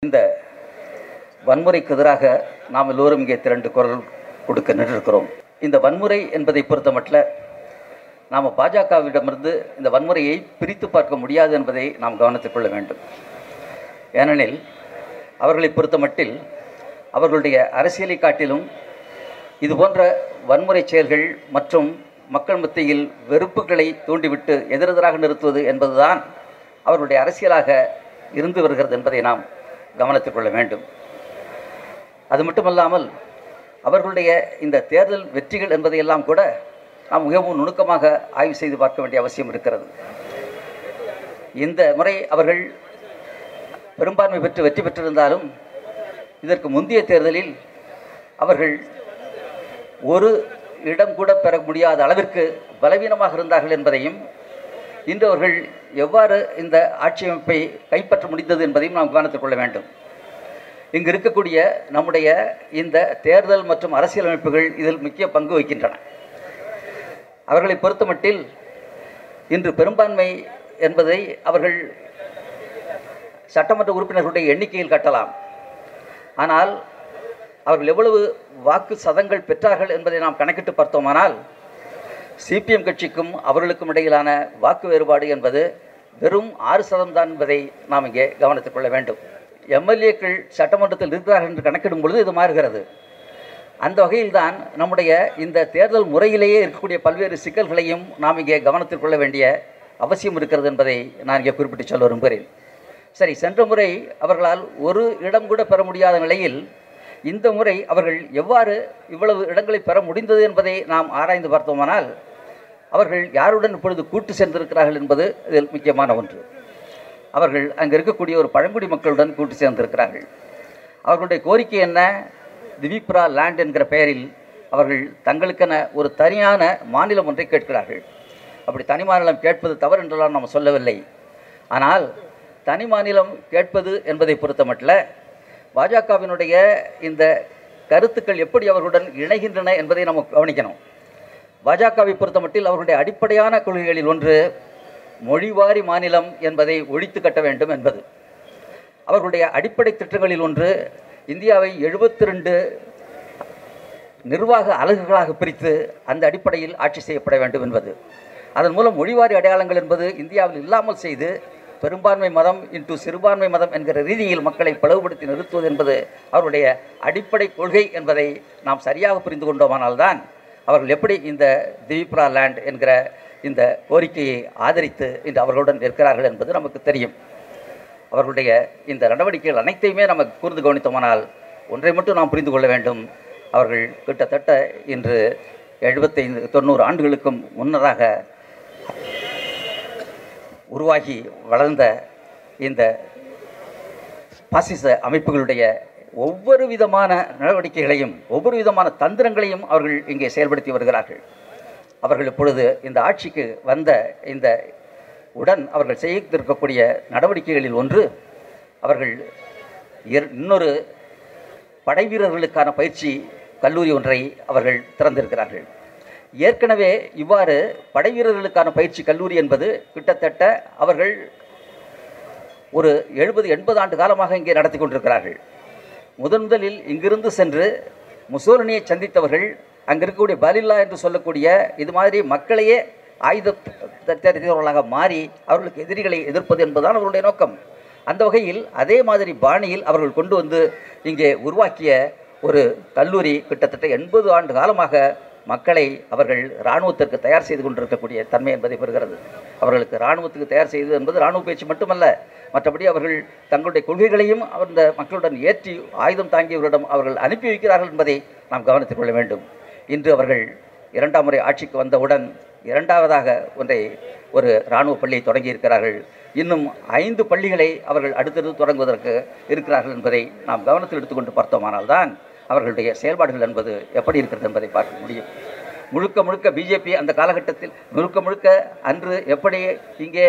இந்த வன்முறைக்கு எதிராக நாம் எல்லோரும் இங்கே திரண்டு குரல் கொடுக்க நின்றிருக்கிறோம் இந்த வன்முறை என்பதை பொறுத்தமட்டில் நாம் பாஜகவிடமிருந்து இந்த வன்முறையை பிரித்து பார்க்க முடியாது என்பதை நாம் கவனத்தில் கொள்ள வேண்டும் ஏனெனில் அவர்களை பொறுத்தமட்டில் அவர்களுடைய அரசியலை காட்டிலும் இது போன்ற வன்முறை செயல்கள் மற்றும் மக்கள் மத்தியில் வெறுப்புகளை தூண்டிவிட்டு எதிரெதிராக நிறுத்துவது என்பதுதான் அவர்களுடைய அரசியலாக இருந்து வருகிறது என்பதை நாம் கவனத்தில் கொள்ள வேண்டும் அது மட்டுமல்லாமல் அவர்களுடைய இந்த தேர்தல் வெற்றிகள் என்பதையெல்லாம் கூட நாம் மிகவும் நுணுக்கமாக ஆய்வு செய்து பார்க்க வேண்டிய அவசியம் இருக்கிறது இந்த முறை அவர்கள் பெரும்பான்மை பெற்று வெற்றி பெற்றிருந்தாலும் இதற்கு முந்தைய தேர்தலில் அவர்கள் ஒரு இடம் கூட பெற முடியாத அளவிற்கு பலவீனமாக இருந்தார்கள் என்பதையும் இன்று அவர்கள் எவ்வாறு இந்த ஆட்சி அமைப்பை கைப்பற்ற முடிந்தது என்பதையும் நாம் கவனத்தில் கொள்ள வேண்டும் இங்கு இருக்கக்கூடிய நம்முடைய இந்த தேர்தல் மற்றும் அரசியல் அமைப்புகள் இதில் முக்கிய பங்கு வகிக்கின்றன அவர்களை பொறுத்தமட்டில் இன்று பெரும்பான்மை என்பதை அவர்கள் சட்டமன்ற உறுப்பினர்களுடைய எண்ணிக்கையில் கட்டலாம் ஆனால் அவர்கள் எவ்வளவு வாக்கு சதங்கள் பெற்றார்கள் என்பதை நாம் கணக்கிட்டு பார்த்தோமானால் சிபிஎம் கட்சிக்கும் அவர்களுக்கும் இடையிலான வாக்கு வேறுபாடு என்பது வெறும் ஆறு சதம் தான் என்பதை நாம் இங்கே கவனித்துக் கொள்ள வேண்டும் எம்எல்ஏக்கள் சட்டமன்றத்தில் இருக்கிறார்கள் என்று கணக்கிடும் பொழுது இது மாறுகிறது அந்த வகையில்தான் நம்முடைய இந்த தேர்தல் முறையிலேயே இருக்கக்கூடிய பல்வேறு சிக்கல்களையும் நாம் இங்கே கவனத்தில் கொள்ள வேண்டிய அவசியம் இருக்கிறது என்பதை நான் இங்கே குறிப்பிட்டு சொல்ல விரும்புகிறேன் சரி சென்ற முறை அவர்களால் ஒரு இடம் கூட பெற முடியாத நிலையில் இந்த முறை அவர்கள் எவ்வாறு இவ்வளவு இடங்களை பெற முடிந்தது என்பதை நாம் ஆராய்ந்து பார்த்தோமானால் அவர்கள் யாருடன் இப்பொழுது கூட்டு சேர்ந்திருக்கிறார்கள் என்பது இதில் முக்கியமான ஒன்று அவர்கள் அங்கே இருக்கக்கூடிய ஒரு பழங்குடி மக்களுடன் கூட்டு சேர்ந்திருக்கிறார்கள் அவர்களுடைய கோரிக்கை என்ன திவிப்ரா லேண்ட் என்கிற பெயரில் அவர்கள் தங்களுக்கென ஒரு தனியான மாநிலம் ஒன்றை கேட்கிறார்கள் அப்படி தனி மாநிலம் கேட்பது தவறு என்றெல்லாம் நாம் சொல்லவில்லை ஆனால் தனி மாநிலம் கேட்பது என்பதை பொறுத்தமட்டில் பாஜகவினுடைய இந்த கருத்துக்கள் எப்படி அவர்களுடன் இணைகின்றன என்பதை நம்ம கவனிக்கணும் பாஜகவை பொறுத்தமட்டில் அவர்களுடைய அடிப்படையான கொள்கைகளில் ஒன்று மொழிவாரி மாநிலம் என்பதை ஒழித்து கட்ட வேண்டும் என்பது அவர்களுடைய அடிப்படை திட்டங்களில் ஒன்று இந்தியாவை எழுபத்தி ரெண்டு நிர்வாக அலகுகளாக பிரித்து அந்த அடிப்படையில் ஆட்சி செய்யப்பட வேண்டும் என்பது அதன் மூலம் மொழிவாரி அடையாளங்கள் என்பது இந்தியாவில் இல்லாமல் செய்து பெரும்பான்மை மதம் இன்டு சிறுபான்மை மதம் என்கிற ரீதியில் மக்களை பிளவுபடுத்தி நிறுத்துவது என்பது அவருடைய அடிப்படை கொள்கை என்பதை நாம் சரியாக புரிந்து கொண்டோமானால்தான் அவர்கள் எப்படி இந்த திவிப்ரா லேண்ட் என்கிற இந்த கோரிக்கையை ஆதரித்து இன்று அவர்களுடன் இருக்கிறார்கள் என்பது நமக்கு தெரியும் அவர்களுடைய இந்த நடவடிக்கைகள் அனைத்தையுமே நம்ம கூர்ந்து கவனித்தோமானால் ஒன்றை மட்டும் நாம் புரிந்து கொள்ள வேண்டும் அவர்கள் கிட்டத்தட்ட இன்று எழுபத்தைந்து தொண்ணூறு ஆண்டுகளுக்கும் முன்னராக உருவாகி வளர்ந்த இந்த பாசிச அமைப்புகளுடைய ஒவ்வொரு விதமான நடவடிக்கைகளையும் ஒவ்வொரு விதமான தந்திரங்களையும் அவர்கள் இங்கே செயல்படுத்தி வருகிறார்கள் அவர்கள் இப்பொழுது இந்த ஆட்சிக்கு வந்த இந்த உடன் அவர்கள் செய்திருக்கக்கூடிய நடவடிக்கைகளில் ஒன்று அவர்கள் இர்- இன்னொரு படை வீரர்களுக்கான பயிற்சி கல்லூரி ஒன்றை அவர்கள் திறந்திருக்கிறார்கள் ஏற்கனவே இவ்வாறு படை வீரர்களுக்கான பயிற்சி கல்லூரி என்பது கிட்டத்தட்ட அவர்கள் ஒரு எழுபது எண்பது ஆண்டு காலமாக இங்கே நடத்தி கொண்டிருக்கிறார்கள் முதன் முதலில் இங்கிருந்து சென்று முசோலினியை சந்தித்தவர்கள் அங்கே இருக்கக்கூடிய பலில்லா என்று சொல்லக்கூடிய இது மாதிரி மக்களையே ஆயுத தெரிந்தவர்களாக மாறி அவர்களுக்கு எதிரிகளை எதிர்ப்பது என்பதுதான் அவர்களுடைய நோக்கம் அந்த வகையில் அதே மாதிரி பாணியில் அவர்கள் கொண்டு வந்து இங்கே உருவாக்கிய ஒரு கல்லூரி கிட்டத்தட்ட எண்பது ஆண்டு காலமாக மக்களை அவர்கள் இராணுவத்திற்கு தயார் செய்து கொண்டிருக்கக்கூடிய தன்மை என்பதை பெறுகிறது அவர்களுக்கு இராணுவத்துக்கு தயார் செய்வது என்பது இராணுவ பயிற்சி மட்டுமல்ல மற்றபடி அவர்கள் தங்களுடைய கொள்கைகளையும் அந்த மக்களுடன் ஏற்றி ஆயுதம் தாங்கியவர்களிடம் அவர்கள் அனுப்பி வைக்கிறார்கள் என்பதை நாம் கவனித்துக் கொள்ள வேண்டும் இன்று அவர்கள் இரண்டாம் முறை ஆட்சிக்கு வந்தவுடன் இரண்டாவதாக ஒன்றை ஒரு இராணுவ பள்ளியை தொடங்கி இருக்கிறார்கள் இன்னும் ஐந்து பள்ளிகளை அவர்கள் அடுத்தடுத்து தொடங்குவதற்கு இருக்கிறார்கள் என்பதை நாம் கவனத்தில் எடுத்துக்கொண்டு பார்த்தோமானால்தான் அவர்களுடைய செயல்பாடுகள் என்பது எப்படி இருக்கிறது என்பதை பார்க்க முடியும் முழுக்க முழுக்க பிஜேபி அந்த காலகட்டத்தில் முழுக்க முழுக்க அன்று எப்படி இங்கே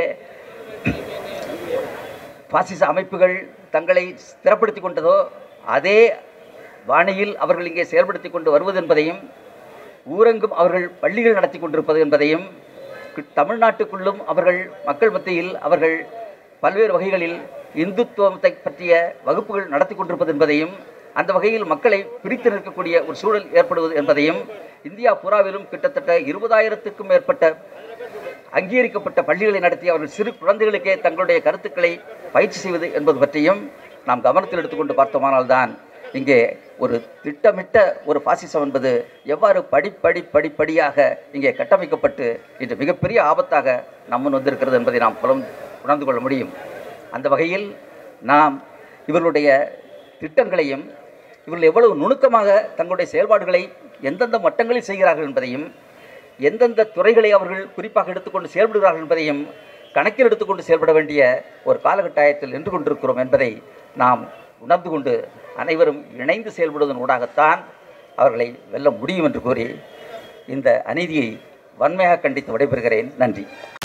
பாசிச அமைப்புகள் தங்களை ஸ்திரப்படுத்தி கொண்டதோ அதே பாணியில் அவர்கள் இங்கே செயல்படுத்தி கொண்டு வருவது என்பதையும் ஊரெங்கும் அவர்கள் பள்ளிகள் நடத்தி கொண்டிருப்பது என்பதையும் கு- தமிழ்நாட்டுக்குள்ளும் அவர்கள் மக்கள் மத்தியில் அவர்கள் பல்வேறு வகைகளில் இந்துத்துவத்தை பற்றிய வகுப்புகள் நடத்தி கொண்டிருப்பது என்பதையும் அந்த வகையில் மக்களை பிரித்து நிற்கக்கூடிய ஒரு சூழல் ஏற்படுவது என்பதையும் இந்தியா பூராவிலும் கிட்டத்தட்ட இருபதாயிரத்துக்கும் மேற்பட்ட அங்கீகரிக்கப்பட்ட பள்ளிகளை நடத்தி அவர்கள் சிறு குழந்தைகளுக்கே தங்களுடைய கருத்துக்களை பயிற்சி செய்வது என்பது பற்றியும் நாம் கவனத்தில் எடுத்துக்கொண்டு பார்த்தோமானால்தான் இங்கே ஒரு திட்டமிட்ட ஒரு பாசிசம் என்பது எவ்வாறு படிப்படி படிப்படியாக இங்கே கட்டமைக்கப்பட்டு இன்று மிகப்பெரிய ஆபத்தாக நம்முன் வந்திருக்கிறது என்பதை நாம் புலம் உணர்ந்து கொள்ள முடியும் அந்த வகையில் நாம் இவர்களுடைய திட்டங்களையும் இவர்கள் எவ்வளவு நுணுக்கமாக தங்களுடைய செயல்பாடுகளை எந்தெந்த மட்டங்களில் செய்கிறார்கள் என்பதையும் எந்தெந்த துறைகளை அவர்கள் குறிப்பாக எடுத்துக்கொண்டு செயல்படுகிறார்கள் என்பதையும் கணக்கில் எடுத்துக்கொண்டு செயல்பட வேண்டிய ஒரு காலகட்டாயத்தில் நின்று கொண்டிருக்கிறோம் என்பதை நாம் உணர்ந்து கொண்டு அனைவரும் இணைந்து செயல்படுவதன் ஊடாகத்தான் அவர்களை வெல்ல முடியும் என்று கூறி இந்த அநீதியை வன்மையாக கண்டித்து விடைபெறுகிறேன் நன்றி